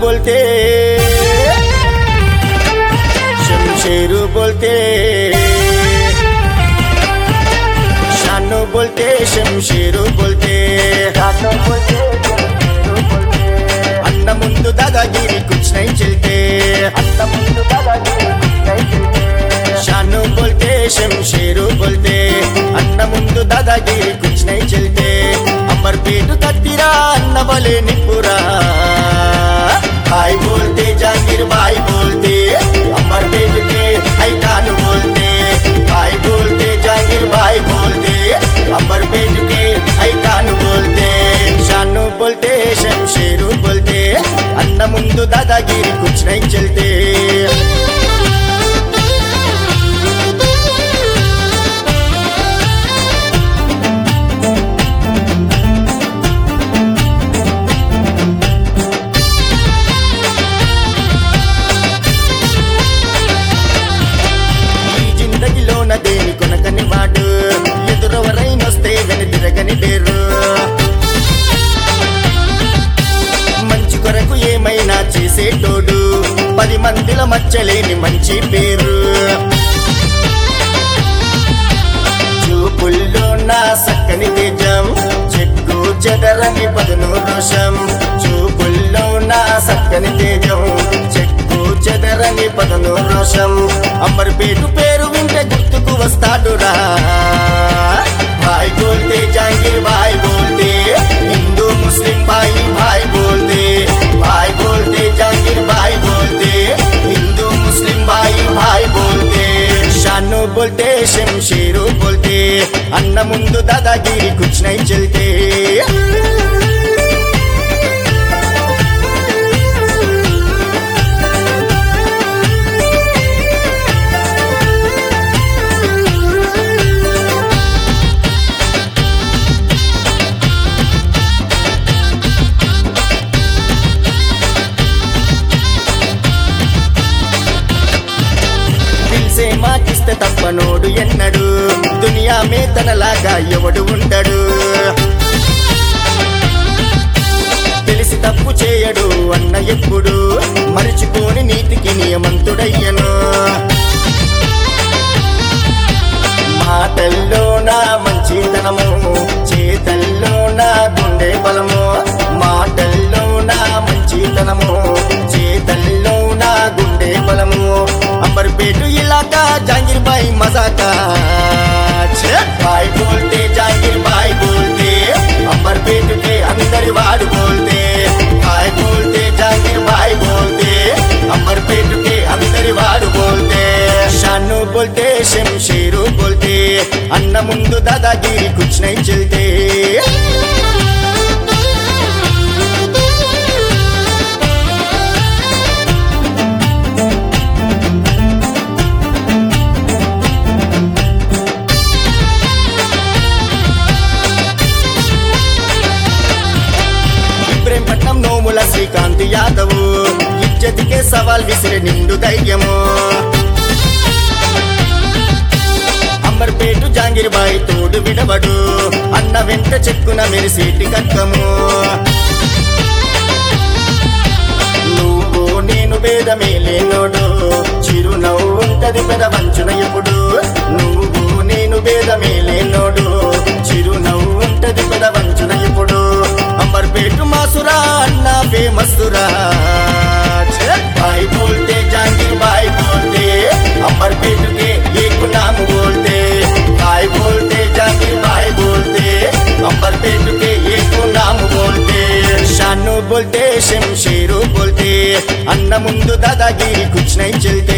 बोलते शमशेर बोलते शानो बोलते शमशेर बोलते అన్న ముందు దాదాగిరి కుచ్ నై చల్తే शानो बोलते शमशेर बोलते అన్న ముందు దాదాగిరి కుచ్ నై చల్తే అమర్ పేటు కత్తిరా అన్న బలే నిప్పురా भाई बोलते जागीर भाई बोलते अमर पेट के आई कान बोलते भाई बोलते जागीर भाई बोलते अमर पेट के आई कान बोलते शानू बोलते शमशेरू बोलते अन्न मुंदु दादागिरी कुछ नहीं चलते ఈ జిందగిలోన దేని కొనకని వాడు ఎదురెవరైనొస్తే వెను తిరగని పేరు మంచి కొరకు ఏమైనా చేసేటోడు పది మందిల మచ్చలేని మంచి పేరు చూపుల్లో నా సక్కని తేజం చెక్కు చెదరని పదును రోషం చూపుల్లో నా సక్కని తేజం చెక్కు చెదరని పదును రోషం అమర్ పేరు పేరు వింటే గుర్తుకు వస్తాడురా భాయ్ బోల్తే జాంగీర్ భాయ్ బోల్తే హిందూ ముస్లిం భాయ్ భాయ్ బోల్తే భాయ్ బోల్తే జాంగీర్ భాయ్ బోల్తే హిందూ ముస్లిం భాయ్ భాయ్ బోల్తే शानो बोलते शमशेरो बोलते अन्न ముందు दादागिरी कुछ नहीं चलते పిలిసే మాటిస్తే తప్పనోడు ఎన్నడు దునియా మే తనలాగా ఎవడు ఉండడు తెలిసి తప్పు చేయడు అన్న ఎప్పుడు మరిచిపోని నీతికి నియమంతుడయ్యను మాటల్లో నా మంచితనము చేతల్లో నా గుండె బలము మాటల్లో నా మంచితనము చేతల్లో నా గుండె బలము అంబర్పేట ఇలాకా జాంగీర్ బాయ్ మజాకా ఛే! బాయ్ బోల్తే జాంగీర్ బాయ్ బోల్తే అంబర్పేట के अंदर वाड़ बोलते भाई बोलते जागीर भाई बोलते अंबरपेट के अंदर वाड़ बोलते शानू बोलते शमशेरू बोलते अन्न मुंदु दादागिरी कुछ नहीं चलते ఇబ్రహీంపట్నం నోముల శ్రీకాంత్ యాదవ్ ఇజ్జతికే సవాల్ విసిరి నిండు ధైర్యము అంబర్పేటు జాంగీర్ బాయ్ తోడు విడవడు అన్న వెంట చెక్కున మెరిసేటి కక్కము నువ్వు నేను భేదమే లేనోడు చిరునవ్వు ఉంటది పెదవంచున ఎప్పుడు నువ్వు నేను భేదమే లేనోడు చిరునవ్వు ఉంటది పెదవంచున ఎప్పుడు అంబర్పేటు మాసురా అన్న ఫేమస్సురా ఛే! భాయ్ బోల్తే జాంగీర్ భాయ్ బోల్తే अंबरपेट के एक नाम बोलते भाई बोलते जागीर भाई बोलते अंबरपेट के एक नाम बोलते शानू बोलते शमशेरू बोलते अन्न मुंदु दादागिरी कुछ नहीं चलते